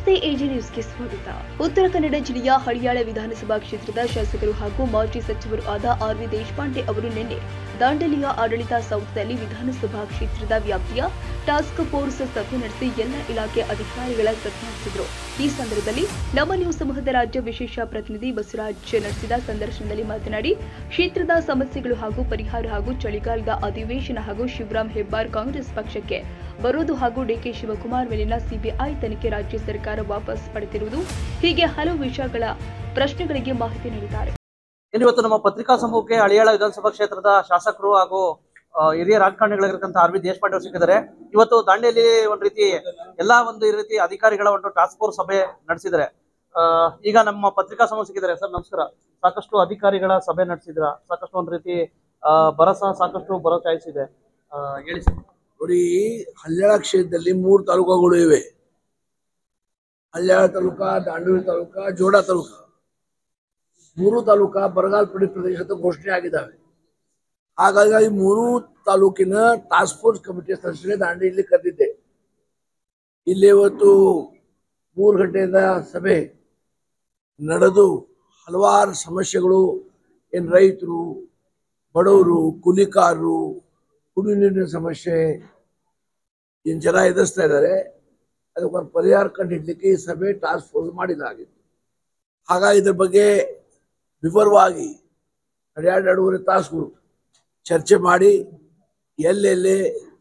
ನಮಸ್ತೆ ಎಜಿ ನ್ಯೂಸ್ಗೆ ಸ್ವಾಗತ ಉತ್ತರ ಕನ್ನಡ ಜಿಲ್ಲೆಯ ಹಳಿಯಾಳ ವಿಧಾನಸಭಾ ಕ್ಷೇತ್ರದ ಶಾಸಕರು ಹಾಗೂ ಮಾಜಿ ಸಚಿವರು ಆದ ಆರ್ ವಿ ದೇಶಪಾಂಡೆ ಅವರು ನಿನ್ನೆ ದಾಂಡೇಲಿಯ ಆಡಳಿತ ಸೌಧದಲ್ಲಿ ವಿಧಾನಸಭಾ ಕ್ಷೇತ್ರದ ವ್ಯಾಪ್ತಿಯ ಟಾಸ್ಕ್ ಫೋರ್ಸ್ ಸಭೆ ನಡೆಸಿ ಎಲ್ಲ ಇಲಾಖೆ ಅಧಿಕಾರಿಗಳ ಸಭೆ ನಡೆಸಿದರು ಈ ಸಂದರ್ಭದಲ್ಲಿ ನಮ್ಮ ನ್ಯೂಸ್ ಸಮೂಹದ ರಾಜ್ಯ ವಿಶೇಷ ಪ್ರತಿನಿಧಿ ಬಸವರಾಜ್ ನಡೆಸಿದ ಸಂದರ್ಶನದಲ್ಲಿ ಮಾತನಾಡಿ ಕ್ಷೇತ್ರದ ಸಮಸ್ಯೆಗಳು ಹಾಗೂ ಪರಿಹಾರ ಹಾಗೂ ಚಳಿಗಾಲದ ಅಧಿವೇಶನ ಹಾಗೂ ಶಿವರಾಂ ಹೆಬ್ಬಾರ್ ಕಾಂಗ್ರೆಸ್ ಪಕ್ಷಕ್ಕೆ ಬರುವುದು ಹಾಗೂ ಡಿಕೆ ಶಿವಕುಮಾರ್ ಮೇಲಿನ ಸಿಬಿಐ ತನಿಖೆ ರಾಜ್ಯ ಸರ್ಕಾರ ವಾಪಸ್ ಪಡೆದಿರುವುದು ಹೀಗೆ ಹಲವು ವಿಷಯಗಳ ಪ್ರಶ್ನೆಗಳಿಗೆ ಮಾಹಿತಿ ನೀಡಿದ್ದಾರೆ ಇನ್ನು ಇವತ್ತು ನಮ್ಮ ಪತ್ರಿಕಾ ಸಮೂಹಕ್ಕೆ ಹಳಿಯಾಳ ವಿಧಾನಸಭಾ ಕ್ಷೇತ್ರದ ಶಾಸಕರು ಹಾಗೂ ಆ, ಹಿರಿಯ ರಾಜಕಾರಣಿಗಳಿರ್ತಕ್ಕಂಥ ಆರ್ ವಿ ದೇಶಪಾಂಡೆ ಅವರು ಸಿಕ್ಕಿದ್ದಾರೆ ಇವತ್ತು ದಾಂಡೇಲಿ ಒಂದ್ ರೀತಿ ಎಲ್ಲಾ ಒಂದು ಈ ರೀತಿ ಅಧಿಕಾರಿಗಳ ಒಂದು ಟಾಸ್ಕ್ ಫೋರ್ಸ್ ಸಭೆ ನಡೆಸಿದ್ದಾರೆ ಆ, ಈಗ ನಮ್ಮ ಪತ್ರಿಕಾ ಸಮೂಹ ಸಿಕ್ಕಿದ್ದಾರೆ ಸರ್ ನಮಸ್ಕಾರ ಸಾಕಷ್ಟು ಅಧಿಕಾರಿಗಳ ಸಭೆ ನಡೆಸಿದ್ರ ಸಾಕಷ್ಟು ಒಂದ್ ರೀತಿ ಆ, ಭರವಸೆ ಸಾಕಷ್ಟು ಬರೋ ಚಾಯ್ಸ್ ಇದೆ ಆ, ಹೇಳಿ ಸರ್ ನೋಡಿ ಹಳ್ಯಾಳ ಕ್ಷೇತ್ರದಲ್ಲಿ ಮೂರು ತಾಲೂಕುಗಳು ಇವೆ ಹಳ್ಯಾಳ ತಾಲೂಕ ದಾಂಡೇಲಿ ತಾಲೂಕ ಜೋಡ ತಾಲೂಕ ಮೂರು ತಾಲೂಕ ಬರಗಾಲ ಪೀಡಿತ ಪ್ರದೇಶ ಅಂತ ಘೋಷಣೆ ಆಗಿದ್ದಾವೆ ಹಾಗಾಗಿ ಈ ಮೂರು ತಾಲೂಕಿನ ಟಾಸ್ಕ್ ಫೋರ್ಸ್ ಕಮಿಟಿ ಸದಸ್ಯರೇ ದಾಂಡೇಲಿ ಕರೆದಿದ್ದೆ ಇಲ್ಲಿ ಇವತ್ತು ಮೂರು ಗಂಟೆಯಿಂದ ಸಭೆ ನಡೆದು ಹಲವಾರು ಸಮಸ್ಯೆಗಳು ಏನು ರೈತರು ಬಡವರು ಕೂಲಿಕಾರರು ಕುಡಿಯುವ ನೀರಿನ ಸಮಸ್ಯೆ ಏನು ಜನ ಎದುರಿಸ್ತಾ ಇದ್ದಾರೆ ಅದಕ್ಕೊಂದು ಪರಿಹಾರ ಕಂಡಿಡ್ಲಿಕ್ಕೆ ಈ ಸಭೆ ಟಾಸ್ಕ್ ಫೋರ್ಸ್ ಮಾಡಿದ್ದಾಗಿತ್ತು ಹಾಗಾಗಿ ಇದ್ರ ಬಗ್ಗೆ ವಿವರವಾಗಿ ಎರಡು ಎರಡೂವರೆ ತಾಸುಗಳು ಚರ್ಚೆ ಮಾಡಿ ಎಲ್ಲೆಲ್ಲಿ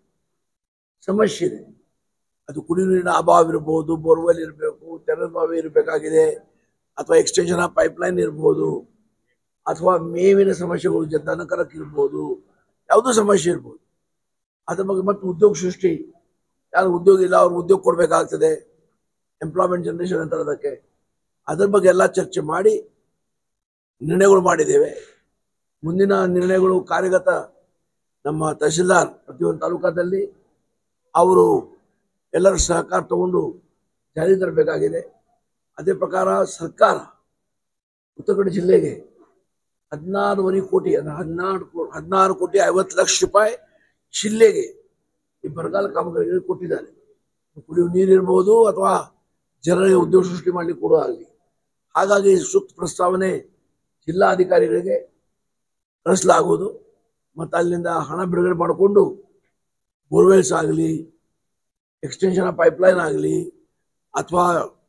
ಸಮಸ್ಯೆ ಇದೆ ಅದು ಕುಡಿಯುವ ನೀರಿನ ಅಭಾವ ಇರ್ಬೋದು ಬೋರ್ವೆಲ್ ಇರಬೇಕು ತೆರೆದ ಬಾವಿ ಇರಬೇಕಾಗಿದೆ ಅಥವಾ ಎಕ್ಸ್ಟೆನ್ಷನ್ ಆಫ್ ಪೈಪ್ಲೈನ್ ಇರ್ಬೋದು ಅಥವಾ ಮೇವಿನ ಸಮಸ್ಯೆಗಳು ಜ- ದನಕರಕ್ಕೆ ಇರ್ಬೋದು ಯಾವುದೋ ಸಮಸ್ಯೆ ಇರ್ಬೋದು ಅದ್ರ ಬಗ್ಗೆ ಮತ್ತೆ ಉದ್ಯೋಗ ಸೃಷ್ಟಿ ಯಾರು ಉದ್ಯೋಗ ಇಲ್ಲ ಅವ್ರಿಗೆ ಉದ್ಯೋಗ ಕೊಡಬೇಕಾಗ್ತದೆ ಎಂಪ್ಲಾಯ್ಮೆಂಟ್ ಜನರೇಷನ್ ಅಂತಾರೆ ಅದಕ್ಕೆ ಅದ್ರ ಬಗ್ಗೆ ಎಲ್ಲ ಚರ್ಚೆ ಮಾಡಿ ನಿರ್ಣಯಗಳು ಮಾಡಿದ್ದೇವೆ ಮುಂದಿನ ನಿರ್ಣಯಗಳು ಕಾರ್ಯಗತ ನಮ್ಮ ತಹಶೀಲ್ದಾರ್ ಪ್ರತಿಯೊಂದು ತಾಲೂಕಾದಲ್ಲಿ ಅವರು ಎಲ್ಲರ ಸಹಕಾರ ತಗೊಂಡು ಜಾರಿ ತರಬೇಕಾಗಿದೆ ಅದೇ ಪ್ರಕಾರ ಸರ್ಕಾರ ಉತ್ತರ ಕನ್ನಡ ಜಿಲ್ಲೆಗೆ ಹದಿನಾರುವರೆ ಕೋಟಿ ಅಂದ್ರೆ ಹದಿನಾರು ಕೋ ಹದಿನಾರು ಕೋಟಿ ಐವತ್ತು ಲಕ್ಷ ರೂಪಾಯಿ ಜಿಲ್ಲೆಗೆ ಈ ಬರಗಾಲ ಕಾಮಗಾರಿಗಳಿಗೆ ಕೊಟ್ಟಿದ್ದಾರೆ ಕುಡಿಯುವ ನೀರು ಇರ್ಬೋದು ಅಥವಾ ಜನರಿಗೆ ಉದ್ಯೋಗ ಸೃಷ್ಟಿ ಮಾಡಲಿಕ್ಕೆ ಕೂಡ ಆಗಲಿ ಹಾಗಾಗಿ ಸೂಕ್ತ ಪ್ರಸ್ತಾವನೆ ಜಿಲ್ಲಾಧಿಕಾರಿಗಳಿಗೆ ಕಳಿಸಲಾಗುವುದು ಮತ್ತು ಅಲ್ಲಿಂದ ಹಣ ಬಿಡುಗಡೆ ಮಾಡಿಕೊಂಡು ಬೋರ್ವೆಲ್ಸ್ ಆಗಲಿ ಎಕ್ಸ್ಟೆನ್ಷನ್ ಆಫ್ ಪೈಪ್ಲೈನ್ ಆಗಲಿ ಅಥವಾ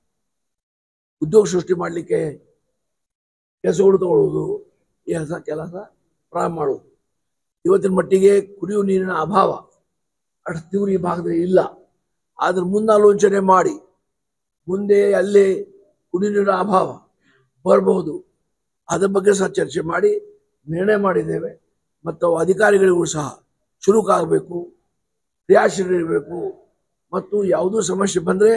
ಉದ್ಯೋಗ ಸೃಷ್ಟಿ ಮಾಡಲಿಕ್ಕೆ ಕೆಲಸಗಳು ತಗೊಳ್ಳೋದು ಈ ಕೆಲಸ ಕೆಲಸ ಪ್ರಾರಂಭ ಮಾಡೋದು ಇವತ್ತಿನ ಮಟ್ಟಿಗೆ ಕುಡಿಯುವ ನೀರಿನ ಅಭಾವ ಅಷ್ಟು ತೀವ್ರ ಈ ಭಾಗದಲ್ಲಿ ಇಲ್ಲ ಆದ್ರೆ ಮುಂದಾಲೋಚನೆ ಮಾಡಿ ಮುಂದೆ ಅಲ್ಲೇ ಕುಡಿಯುವ ನೀರಿನ ಅಭಾವ ಬರಬಹುದು ಅದ್ರ ಬಗ್ಗೆ ಸಹ ಚರ್ಚೆ ಮಾಡಿ ನಿರ್ಣಯ ಮಾಡಿದ್ದೇವೆ ಮತ್ತು ಅಧಿಕಾರಿಗಳಿಗೂ ಸಹ ಚುರುಕಾಗಬೇಕು ಕ್ರಿಯಾಶೀಲರಿರಬೇಕು ಮತ್ತು ಯಾವುದೂ ಸಮಸ್ಯೆ ಬಂದರೆ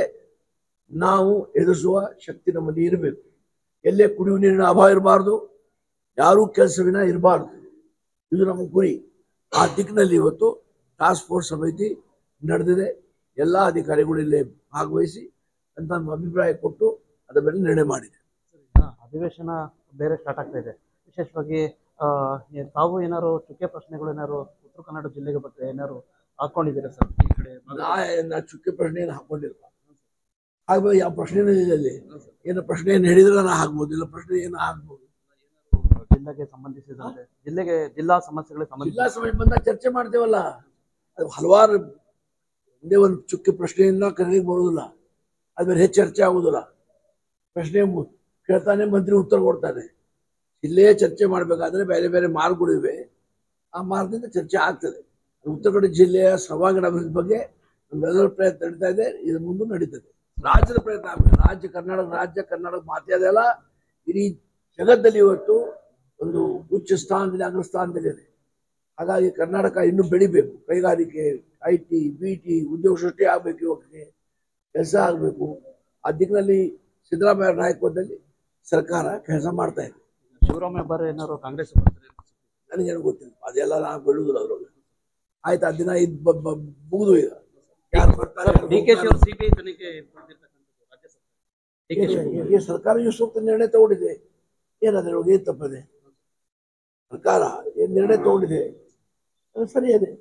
ನಾವು ಎದುರಿಸುವ ಶಕ್ತಿ ನಮ್ಮಲ್ಲಿ ಇರಬೇಕು ಎಲ್ಲೇ ಕುಡಿಯುವ ನೀರಿನ ಅಭಾವ ಇರಬಾರ್ದು ಯಾರೂ ಕೆಲಸವಿನ ಇರಬಾರ್ದು ಇದು ನಮ್ಮ ಗುರಿ ಆ ದಿಕ್ಕಿನಲ್ಲಿ ಇವತ್ತು ಟಾಸ್ಕ್ ಫೋರ್ಸ್ ಸಮಿತಿ ನಡೆದಿದೆ ಎಲ್ಲ ಅಧಿಕಾರಿಗಳು ಇಲ್ಲೇ ಭಾಗವಹಿಸಿ ಅಂತ ನಮ್ಮ ಅಭಿಪ್ರಾಯ ಕೊಟ್ಟು ಅದರ ಮೇಲೆ ನಿರ್ಣಯ ಮಾಡಿದೆ ಈಗ ಅಧಿವೇಶನ ಬೇರೆ ಸ್ಟಾರ್ಟ್ ಆಗ್ತಾ ಇದೆ ವಿಶೇಷವಾಗಿ ಆ, ಏ- ತಾವು ಏನಾದ್ರು ಚುಕ್ಕೆ ಪ್ರಶ್ನೆಗಳು ಏನಾದ್ರು ಉತ್ತರ ಕನ್ನಡ ಜಿಲ್ಲೆಗೆ ಬಗ್ಗೆ ಏನಾದ್ರು ಹಾಕೊಂಡಿದ್ದೀರಾ ಸರ್ ಈ ಕಡೆ ನಾ ನಾ ಚುಕ್ಕೆ ಪ್ರಶ್ನೆಯನ್ನು ಹಾಕೊಂಡಿಲ್ಲ ಹಾಗಾಗಿ ಯಾವ ಪ್ರಶ್ನೆನೂ ಇಲ್ಲ ಅಲ್ಲಿ ಏನು ಪ್ರಶ್ನೆಯನ್ನು ಹೇಳಿದ್ರೆ ನಾ ಹಾಕ್ಬೋದು ಇಲ್ಲ ಪ್ರಶ್ನೆ ಏನು ಹಾಕ್ಬೋದು ಜಿಲ್ಲೆಗೆ ಸಂಬಂಧಿಸಿದಂತೆ ಜಿಲ್ಲೆಗೆ ಜಿಲ್ಲಾ ಸಮಸ್ಯೆಗಳಿಗೆ ಜಿಲ್ಲಾ ಸಂಬಂಧಿಸಿದ ಸಮಯ ಬಂದಾಗ ಚರ್ಚೆ ಮಾಡ್ತೇವಲ್ಲ ಅದು ಹಲವಾರು ಒಂದೇ ಒಂದು ಚುಕ್ಕೆ ಪ್ರಶ್ನೆಯನ್ನ ಕರೀಲಿಕ್ಕೆ ಬರೋದಿಲ್ಲ ಅದ್ರ ಹೆಚ್ಚು ಚರ್ಚೆ ಆಗೋದಿಲ್ಲ ಪ್ರಶ್ನೆ ಮು- ಕೇಳ್ತಾನೆ ಮಂತ್ರಿ ಉತ್ತರ ಕೊಡ್ತಾನೆ ಇಲ್ಲೇ ಚರ್ಚೆ ಮಾಡಬೇಕಾದ್ರೆ ಬೇರೆ ಬೇರೆ ಮಾರ್ಗಗಳಿವೆ ಆ ಮಾರ್ಗದಿಂದ ಚರ್ಚೆ ಆಗ್ತದೆ ಉತ್ತರ ಕನ್ನಡ ಜಿಲ್ಲೆಯ ಸರ್ವಾಂಗೀಣ ಅಭಿವೃದ್ಧಿ ಬಗ್ಗೆ ನಮ್ಮೆಲ್ಲರ ಪ್ರಯತ್ನ ನಡೀತಾ ಇದೆ ಇದು ಮುಂದೆ ನಡೀತದೆ ರಾಜ್ಯದ ಪ್ರಯತ್ನ ಆಗಬೇಕು ರಾಜ್ಯ ಕರ್ನಾಟಕ ರಾಜ್ಯ ಕರ್ನಾಟಕ ಮಾತೇ ಅದೆಲ್ಲ ಇಡೀ ಜಗತ್ತಲ್ಲಿ ಇವತ್ತು ಒಂದು ಉಚ್ಚ ಸ್ಥಾನದಲ್ಲಿ ಅಗ್ರ ಸ್ಥಾನದಲ್ಲಿದೆ ಹಾಗಾಗಿ ಕರ್ನಾಟಕ ಇನ್ನೂ ಬೆಳಿಬೇಕು ಕೈಗಾರಿಕೆ ಐ ಟಿ ಬಿ ಟಿ ಉದ್ಯೋಗ ಸೃಷ್ಟಿ ಆಗಬೇಕು ಯುವಕರಿಗೆ ಕೆಲಸ ಆಗಬೇಕು ಆ ದಿಕ್ಕಿನಲ್ಲಿ ಸಿದ್ದರಾಮಯ್ಯ ನಾಯಕತ್ವದಲ್ಲಿ ಸರ್ಕಾರ ಕೆಲಸ ಮಾಡ್ತಾ ಇದೆ ಶಿವರಾಮ ಹೆಬ್ಬಾರ್ ಏನಾದ್ರು ಕಾಂಗ್ರೆಸ್ ಬರ್ತಾರೆ ನನಗೇನು ಗೊತ್ತಿಲ್ಲ ಅದೆಲ್ಲ ನಾನು ಬೆಳುದಿಲ್ಲ ಅದ್ರೊಳಗೆ ಆಯ್ತು ಆ ದಿನ ಇದು ಬ- ಬ- ಮುಗಿದು ಈಗ ಯಾರು ಬರ್ತಾರೆ ಡಿ ಕೆ ಶಿ ಅವರು ಸಿಬಿಐ ತನಿಖೆ ಪಡೆದಿರ್ತಕ್ಕಂಥದ್ದು ರಾಜ್ಯ ಸರ್ಕಾರ ಡಿ ಕೆ ಶಿ ಈಗ- ಈಗ ಸರ್ಕಾರ ಈ ಸೂಕ್ತ ನಿರ್ಣಯ ತಗೊಂಡಿದೆ ಏನದ್ರೊಳಗೆ ಏನು ತಪ್ಪದೆ ಸರ್ಕಾರ ಏನು ನಿರ್ಣಯ ತಗೊಂಡಿದೆ ಅದು ಸರಿಯಾದೆ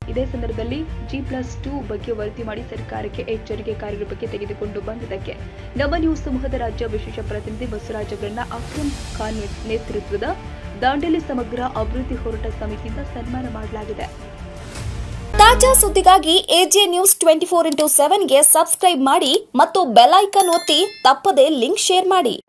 ಇದೇ ಸಂದರ್ಭದಲ್ಲಿ ಜಿ ಪ್ಲಸ್ ಟೂ ಬಗ್ಗೆ ವರದಿ ಮಾಡಿ ಸರ್ಕಾರಕ್ಕೆ ಎಚ್ಚರಿಕೆ ಕಾರ್ಯರೂಪಕ್ಕೆ ತೆಗೆದುಕೊಂಡು ಬಂದಿದ್ದಕ್ಕೆ ನಮ್ಮ ನ್ಯೂಸ್ ಸಮೂಹದ ರಾಜ್ಯ ವಿಶೇಷ ಪ್ರತಿನಿಧಿ ಬಸವರಾಜಗಣ್ಣ ಅಕ್ರಮ್ ಖಾನ್ ನೇತೃತ್ವದ ದಾಂಡೇಲಿ ಸಮಗ್ರ ಅಭಿವೃದ್ಧಿ ಹೋರಾಟ ಸಮಿತಿಯಿಂದ ಸನ್ಮಾನ ಮಾಡಲಾಗಿದೆ ತಾಜಾ ಸುದ್ದಿಗಾಗಿ AJ news twenty four into ಸೆವೆನ್ಗೆ ಸಬ್ಸ್ಕ್ರೈಬ್ ಮಾಡಿ ಮತ್ತು ಬೆಲ್ ಐಕನ್ ಒತ್ತಿ ತಪ್ಪದೇ ಲಿಂಕ್ ಶೇರ್ ಮಾಡಿ